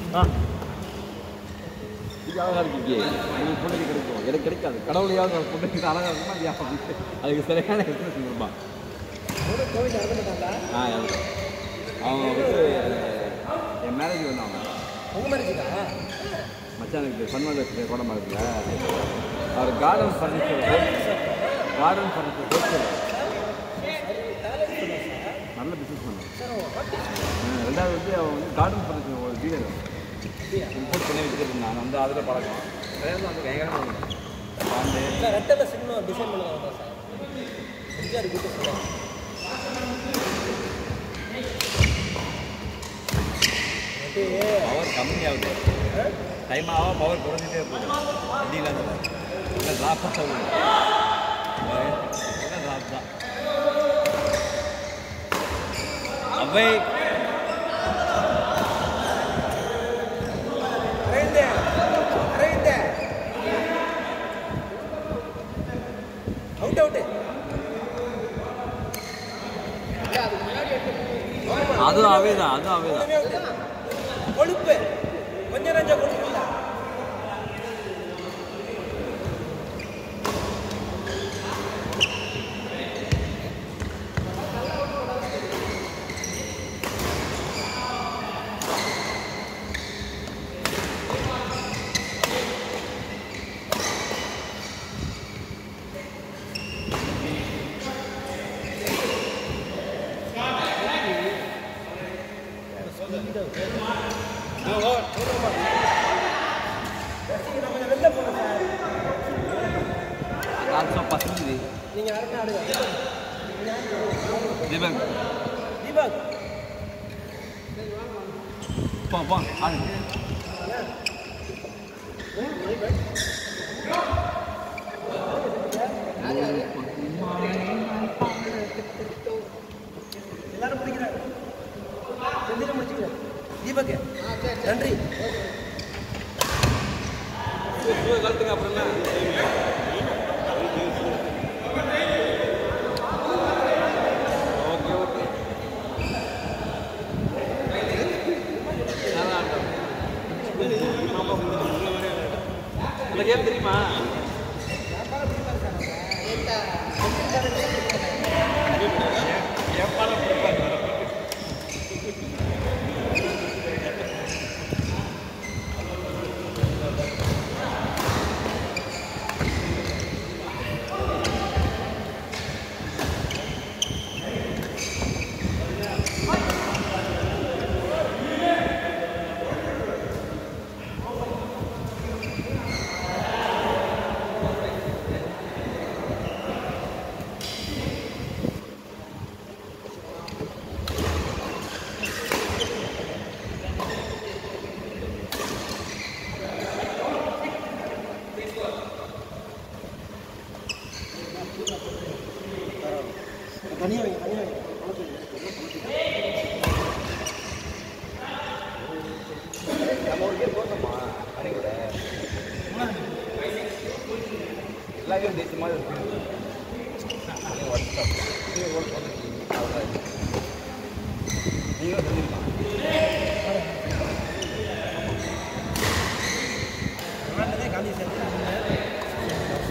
ஆ இது அழகாக இருக்கீங்க உங்களுக்கு பொண்ணுக்கு கிடைக்கும் எனக்கு கிடைக்காது கடவுளையாவது ஒரு பொண்ணுக்கு அழகாக இருக்குமா இல்லையா அதுக்கு சரியான எக்ஸ்பிரஷன் கொடுப்பான் கோவில் நடக்க மாட்டாங்களா ஆ அது. அவங்க வந்து என் மேரேஜ் வந்தாங்க உங்க மேரேஜுக்கா மச்சானுக்கு சன்மத கோடமா இருக்குல்ல அவர் garden furniture garden furniture wholesale நல்ல பிஸ்னஸ் பண்ணாங்க ரெண்டாவது வந்து அவன் வந்து கார்டன் ஃபர்னிச்சர் ஒரு டீலர் இம்போர்ட் பண்ணி வச்சுட்டு நான் வந்து அதில் பழக்கம் கல்யாணம் வந்து பயங்கரமாக பாண்டு சார் ரெட்டல சின்ன டிசைன் பண்ணுவாங்க சார் எம்ஜிஆர் கூட்டு சொல்லுவாங்க அப்படியே பவர் கம்மியாகுது டைம் ஆக பவர் குறைஞ்சிட்டே போகுது வண்டியில் இல்லை ட்ராப் ஆகுது ட்ராப் தான் அவை அரவிந்த் அரவிந்த் அவுட் அவுட் அதுவும் அவே தான் அதுவும் அவே தான் கொழுப்பு கொஞ்சம் நஞ்ச கொழுப்பு இல்லை நம்ம கொஞ்சம் வெளில போகணும் சார் ஆல்சோ பசங்க நீங்கள் யாருமே ஆடுங்க தீபக் தீபக் போ போ ஆடு எல்லாரும் முடிக்கிறாங்க செந்தில முடிச்சுக்கிறேன் தீபக் நன்றி கழுத்துங்க அப்புறம் என்ன ஓகே ஓகே அந்த கேம் தெரியுமா தனியாக வைங்க தனியாக வைங்க நம்ம ஒரு கேம் போட்டோமா அன்னைக்கு கூட எல்லா கேம் ஜெயிச்ச மாதிரி இருக்கு நீங்க WhatsApp. நீங்க ஒரு phone வச்சிருக்கீங்க. அவ்வளவுதான். நீங்களும் செஞ்சிருக்கலாம் நாட்டிலே காந்தி சார்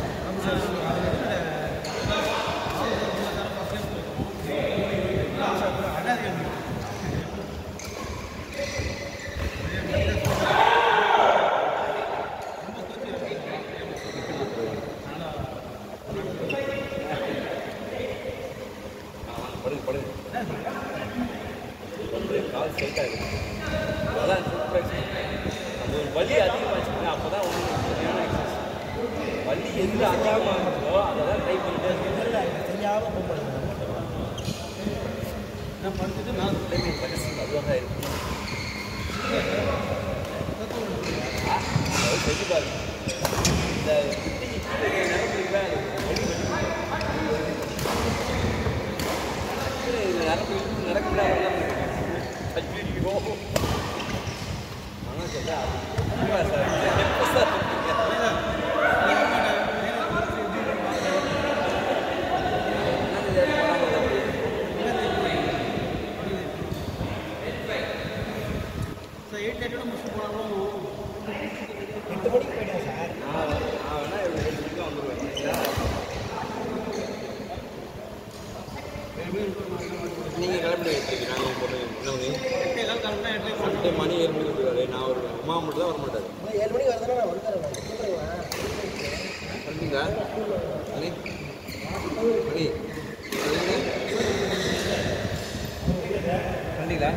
படுது படுது படுது. கால் ஸ்ட்ரைட்டாக இருக்கு அதான் சூப்பர் அந்த ஒரு வலி அதிகமாச்சுன்னா அப்போ தான் உங்களுக்கு சரியான exercise. வலி எந்த அதிகமாக இருந்தோ அதை தான் ட்ரை பண்ணிட்டே இருக்கேன் தெரியாமல் போகணும் நான் படுத்துட்டு நான் டைமிங் கடைசி அதுவாக தான் இருக்கும் அது செஞ்சு பாருங்க இந்த குட்டிக்கு கீழே நரம்புல வலி வலி நரம்பு இழுத்து நடக்கல ஐயோ ஆனால் சொல்ல சார் சார் எயிட் தேர்ட்டியோட முடிச்சுட்டு எட்டு மணிக்கு போயிட்டேன் சார் நான் நான் வேணா ஏழு மணிக்கு வந்துடுவேன் சரிங்களா? நீங்கள் கிளம்பி வச்சுருக்கீங்க நாங்கள் பொண்ணு என்னவங்க சண்டே மணி ஏழு மணிக்கு வந்துருவாரு நான் ஒரு அம்மா மட்டும் தான் வர மாட்டாரு நான் ஏழு மணிக்கு வரதுனா நான் வந்துடுறேன் நான் கூப்பிடுவேன் வந்துட்டீங்களா மணி மணி வந்தீங்களா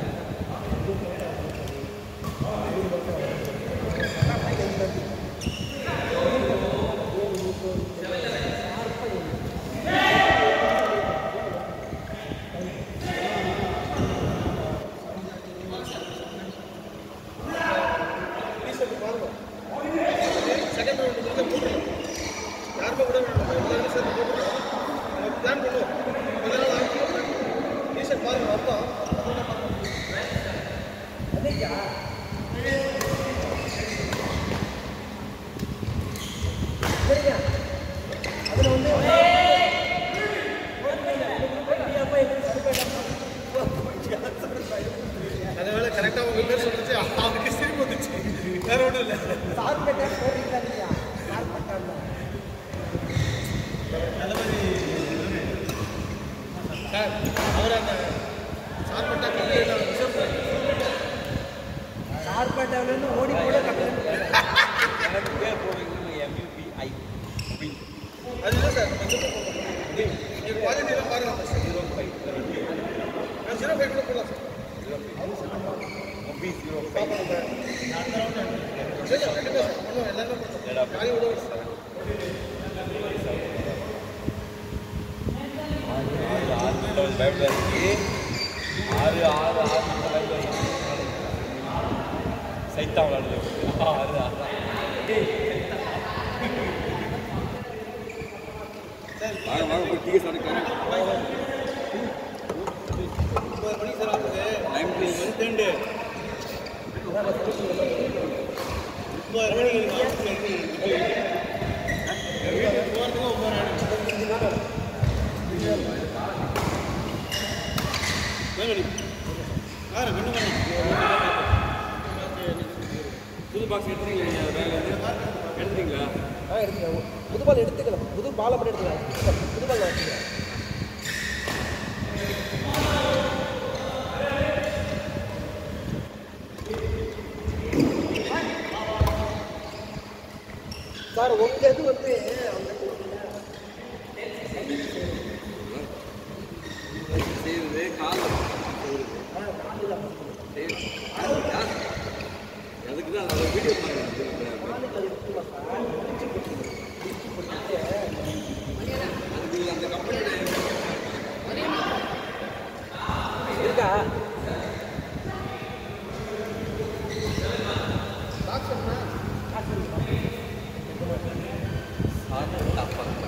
செகண்ட் ரவுண்ட் வந்து போட்டுருவோம் யாருமே கூட வேண்டாம் எல்லாருமே சேர்ந்து போட்டுருவோம் பிளான் பண்ணுவோம் கொஞ்ச நாள் ஆகும் டீஷர்ட் பாருங்க வந்தோம் அன்னைக்கா சரிங்க அதில் வந்து அது வேலை கரெக்டாக உங்கள் பேர் சொல்லிச்சு அவருக்கு சிரிப்பு வந்துச்சு வேற ஒன்றும் இல்லை சார்பட்டா போடுறீங்களா இல்லையா சார்பட்டா சார் அவர் அந்த சார்பட்டா கம்பெனியில் சார்பட்டாவிலேருந்து ஓடி கூட கம்பெனி எனக்கு பேர் போடுறீங்க எம்யூபிஐ அது இல்லை சார் நீங்கள் குவாலிட்டியெல்லாம் பாருங்க ஜீரோ ஃபைவ் ஜீரோ ஃபைவ் கூட போடலாம் சார் மொபி ஜீரோ ஃபைவ் சரி கண்டிப்பாக சார் பண்ணுவோம் எல்லாமே பண்ணுவோம் காலி விட சார் ஆறு ஆறு பயப்பட இருக்கு ஆறு ஆறு ஆறு சைத்தா விளாடுது ஆறு ஆறு வாங்க வாங்க போய் டீ சாப்பிட்டு ஒன்பது மணிக்கு சார் வந்து டைம் வந்து ஒன்பது மணிக்கு போகிறதுக்கு ஒன்பது நாள் ஆறு ரெண்டு மணி புது பாக்ஸ் எடுத்துட்டீங்களா பேங்க்ல எடுத்துட்டீங்களா ஆ எடுத்துக்கலாம் புது பால் எடுத்துக்கலாம் புது பாலை மட்டும் எடுத்துக்கலாம் புது பால் வச்சுக்கலாம் சார் உங்க இது வந்து அந்த செய்யுது கால் அதுக்கு தான் அதை வீடியோ அதுக்கு அந்த கம்பெனியோட இருக்கா சாதனை தப்பாக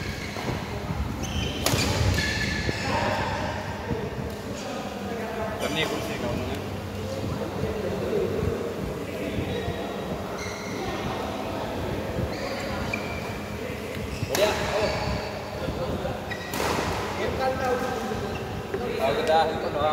தண்ணியை குடிச்சிருக்காங்க அவ்வளோதா ஹெல்ப் பண்ணுவா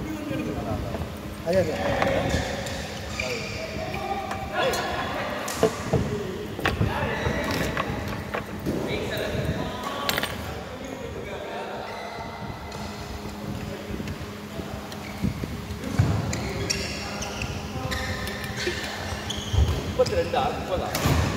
அதே அதே முப்பத்தி ரெண்டா முப்பதா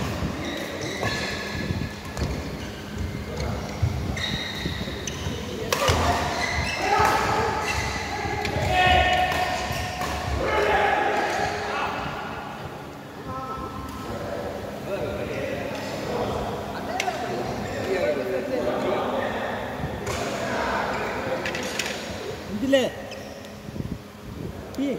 இதுல டீ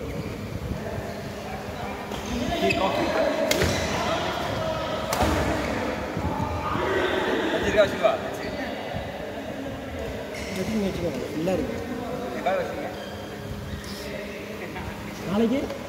வச்சிருக்கா சிவா சரி வெட்டிங் வச்சுக்கோங்க ஃபுல்லாக இருக்கு எக்காவது வச்சுங்க நாளைக்கு